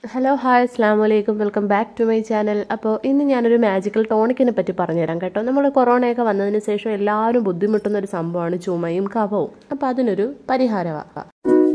hello hi അസ്സാം വലൈക്കും welcome back to my channel അപ്പോൾ ഇന്ന് ഞാനൊരു മാജിക്കൽ ടോണിക്കിനെ പറ്റി പറഞ്ഞുതരാം കേട്ടോ നമ്മൾ കൊറോണയൊക്കെ വന്നതിന് ശേഷം എല്ലാവരും ബുദ്ധിമുട്ടുന്ന ഒരു സംഭവമാണ് ചുമയും കഫവും അപ്പോൾ അതിനൊരു പരിഹാരമാക്കാം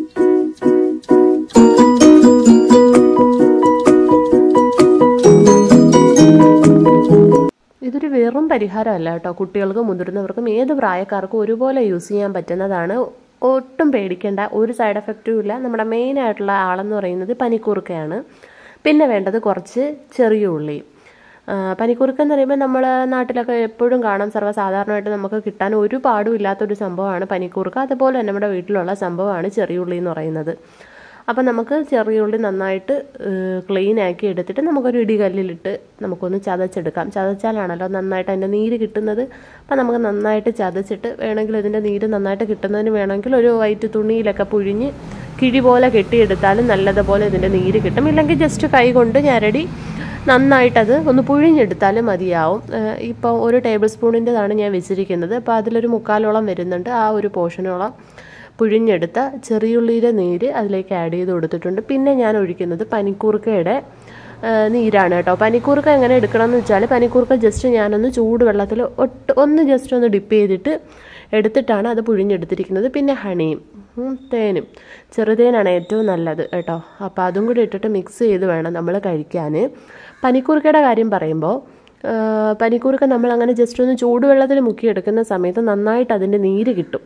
ഇതൊരു വെറും പരിഹാരമല്ല കേട്ടോ കുട്ടികൾക്കും മുതിർന്നവർക്കും ഏത് പ്രായക്കാർക്കും ഒരുപോലെ യൂസ് ചെയ്യാൻ പറ്റുന്നതാണ് ഒട്ടും പേടിക്കേണ്ട ഒരു സൈഡ് എഫക്റ്റും ഇല്ല നമ്മുടെ മെയിൻ ആയിട്ടുള്ള ആളെന്ന് പറയുന്നത് പനിക്കൂർക്കയാണ് പിന്നെ വേണ്ടത് കുറച്ച് ചെറിയ ഉള്ളി പനിക്കുറുക്ക എന്ന് പറയുമ്പോൾ നമ്മൾ നാട്ടിലൊക്കെ എപ്പോഴും കാണാം സർവ്വസാധാരണമായിട്ട് നമുക്ക് കിട്ടാൻ ഒരു പാടും ഇല്ലാത്തൊരു സംഭവമാണ് പനിക്കൂർക്ക അതുപോലെ തന്നെ നമ്മുടെ വീട്ടിലുള്ള സംഭവമാണ് ചെറിയ ഉള്ളി എന്ന് പറയുന്നത് അപ്പം നമുക്ക് ചെറിയ ഉള്ളി നന്നായിട്ട് ക്ലീൻ ആക്കി എടുത്തിട്ട് നമുക്കൊരു ഇടികല്ലിലിട്ട് നമുക്കൊന്ന് ചതച്ചെടുക്കാം ചതച്ചാലാണല്ലോ നന്നായിട്ട് അതിൻ്റെ നീര് കിട്ടുന്നത് അപ്പം നമുക്ക് നന്നായിട്ട് ചതച്ചിട്ട് വേണമെങ്കിൽ ഇതിൻ്റെ നീര് നന്നായിട്ട് കിട്ടുന്നതിന് വേണമെങ്കിൽ ഒരു വൈറ്റ് തുണിയിലൊക്കെ പുഴിഞ്ഞ് കിഴി പോലെ കെട്ടിയെടുത്താലും നല്ലതുപോലെ ഇതിൻ്റെ നീര് കിട്ടും ഇല്ലെങ്കിൽ ജസ്റ്റ് കൈ കൊണ്ട് ഞരടി നന്നായിട്ടത് ഒന്ന് പുഴിഞ്ഞെടുത്താലും മതിയാവും ഇപ്പോൾ ഒരു ടേബിൾ സ്പൂണിൻ്റെതാണ് ഞാൻ വെച്ചിരിക്കുന്നത് അപ്പോൾ അതിലൊരു മുക്കാലോളം വരുന്നുണ്ട് ആ ഒരു പോർഷനോളം പുഴിഞ്ഞെടുത്ത ചെറിയുള്ളിയുടെ നീര് അതിലേക്ക് ആഡ് ചെയ്ത് കൊടുത്തിട്ടുണ്ട് പിന്നെ ഞാൻ ഒഴിക്കുന്നത് പനിക്കൂർക്കയുടെ നീരാണ് കേട്ടോ പനിക്കൂർക്ക എങ്ങനെ എടുക്കണം എന്ന് വെച്ചാൽ പനിക്കൂർക്ക ജസ്റ്റ് ഞാനൊന്ന് ചൂടുവെള്ളത്തിൽ ഒട്ട് ഒന്ന് ജസ്റ്റ് ഒന്ന് ഡിപ്പ് ചെയ്തിട്ട് എടുത്തിട്ടാണ് അത് പുഴിഞ്ഞെടുത്തിരിക്കുന്നത് പിന്നെ ഹണിയും തേനും ചെറുതേനാണ് ഏറ്റവും നല്ലത് കേട്ടോ അപ്പോൾ അതും കൂടി ഇട്ടിട്ട് മിക്സ് ചെയ്ത് വേണം നമ്മൾ കഴിക്കാൻ പനിക്കൂർക്കയുടെ കാര്യം പറയുമ്പോൾ പനിക്കൂർക്ക നമ്മൾ അങ്ങനെ ജസ്റ്റ് ഒന്ന് ചൂടുവെള്ളത്തിൽ മുക്കിയെടുക്കുന്ന സമയത്ത് നന്നായിട്ട് അതിൻ്റെ നീര് കിട്ടും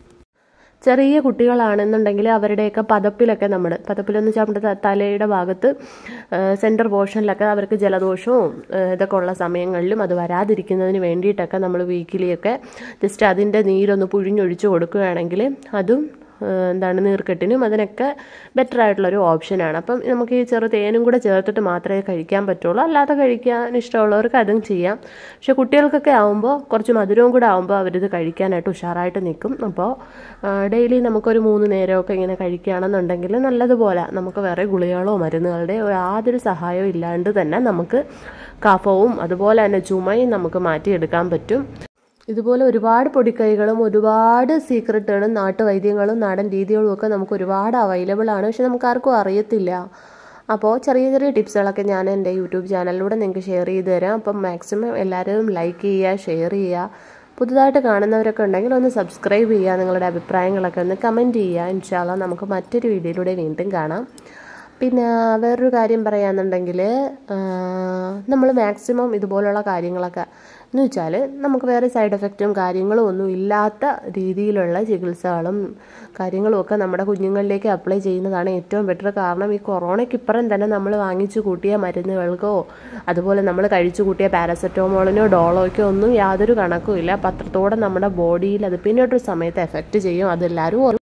ചെറിയ കുട്ടികളാണെന്നുണ്ടെങ്കിൽ അവരുടെയൊക്കെ പതപ്പിലൊക്കെ നമ്മൾ പതപ്പിലെന്ന് വെച്ചാൽ നമ്മുടെ തലയുടെ ഭാഗത്ത് സെൻറ്റർ പോർഷനിലൊക്കെ അവർക്ക് ജലദോഷവും ഇതൊക്കെ ഉള്ള സമയങ്ങളിലും അത് വരാതിരിക്കുന്നതിന് വേണ്ടിയിട്ടൊക്കെ നമ്മൾ വീക്കിലിയൊക്കെ ജസ്റ്റ് അതിൻ്റെ നീരൊന്ന് പുഴിഞ്ഞൊഴിച്ച് കൊടുക്കുകയാണെങ്കിൽ അതും എന്താണ് നീർക്കെട്ടിനും അതിനൊക്കെ ബെറ്റർ ആയിട്ടുള്ളൊരു ഓപ്ഷനാണ് അപ്പം നമുക്ക് ഈ ചെറു തേനും കൂടെ ചേർത്തിട്ട് മാത്രമേ കഴിക്കാൻ പറ്റുള്ളൂ അല്ലാതെ കഴിക്കാൻ ഇഷ്ടമുള്ളവർക്ക് അതും ചെയ്യാം പക്ഷെ കുട്ടികൾക്കൊക്കെ ആകുമ്പോൾ കുറച്ച് മധുരവും കൂടെ ആകുമ്പോൾ അവരിത് കഴിക്കാനായിട്ട് ഉഷാറായിട്ട് നിൽക്കും അപ്പോൾ ഡെയിലി നമുക്കൊരു മൂന്ന് നേരമൊക്കെ ഇങ്ങനെ കഴിക്കുകയാണെന്നുണ്ടെങ്കിൽ നല്ലതുപോലെ നമുക്ക് വേറെ ഗുളികളോ മരുന്നുകളുടെ യാതൊരു സഹായവും ഇല്ലാണ്ട് തന്നെ നമുക്ക് കഫവും അതുപോലെ തന്നെ ചുമയും നമുക്ക് മാറ്റിയെടുക്കാൻ പറ്റും ഇതുപോലെ ഒരുപാട് പൊടിക്കൈകളും ഒരുപാട് സീക്രട്ടുകളും നാട്ടുവൈദ്യങ്ങളും നാടൻ രീതികളും ഒക്കെ നമുക്ക് ഒരുപാട് അവൈലബിൾ ആണ് പക്ഷെ നമുക്ക് ആർക്കും അറിയത്തില്ല അപ്പോൾ ചെറിയ ചെറിയ ടിപ്സുകളൊക്കെ ഞാൻ എൻ്റെ യൂട്യൂബ് ചാനലിലൂടെ നിങ്ങൾക്ക് ഷെയർ ചെയ്ത് തരാം അപ്പം മാക്സിമം എല്ലാവരും ലൈക്ക് ചെയ്യുക ഷെയർ ചെയ്യുക പുതുതായിട്ട് കാണുന്നവരൊക്കെ ഉണ്ടെങ്കിൽ ഒന്ന് സബ്സ്ക്രൈബ് ചെയ്യുക നിങ്ങളുടെ അഭിപ്രായങ്ങളൊക്കെ ഒന്ന് കമൻറ്റ് ചെയ്യുക ഇൻഷാല്ല നമുക്ക് മറ്റൊരു വീഡിയോയിലൂടെ വീണ്ടും കാണാം പിന്നെ വേറൊരു കാര്യം പറയാന്നുണ്ടെങ്കിൽ നമ്മൾ മാക്സിമം ഇതുപോലുള്ള കാര്യങ്ങളൊക്കെ എന്ന് വെച്ചാൽ നമുക്ക് വേറെ സൈഡ് എഫക്റ്റും കാര്യങ്ങളും ഒന്നും ഇല്ലാത്ത രീതിയിലുള്ള ചികിത്സകളും കാര്യങ്ങളും ഒക്കെ നമ്മുടെ കുഞ്ഞുങ്ങളിലേക്ക് അപ്ലൈ ചെയ്യുന്നതാണ് ഏറ്റവും ബെറ്റർ കാരണം ഈ കൊറോണയ്ക്ക് ഇപ്പുറം തന്നെ നമ്മൾ വാങ്ങിച്ചു കൂട്ടിയ മരുന്നുകൾക്കോ അതുപോലെ നമ്മൾ കഴിച്ചു കൂട്ടിയ പാരസെറ്റമോളിനോ ഡോളോയ്ക്കോ ഒന്നും യാതൊരു കണക്കുമില്ല അപ്പം അത്രത്തോടെ നമ്മുടെ ബോഡിയിൽ അത് പിന്നീട്ടൊരു സമയത്ത് എഫക്റ്റ് ചെയ്യും അതെല്ലാവരും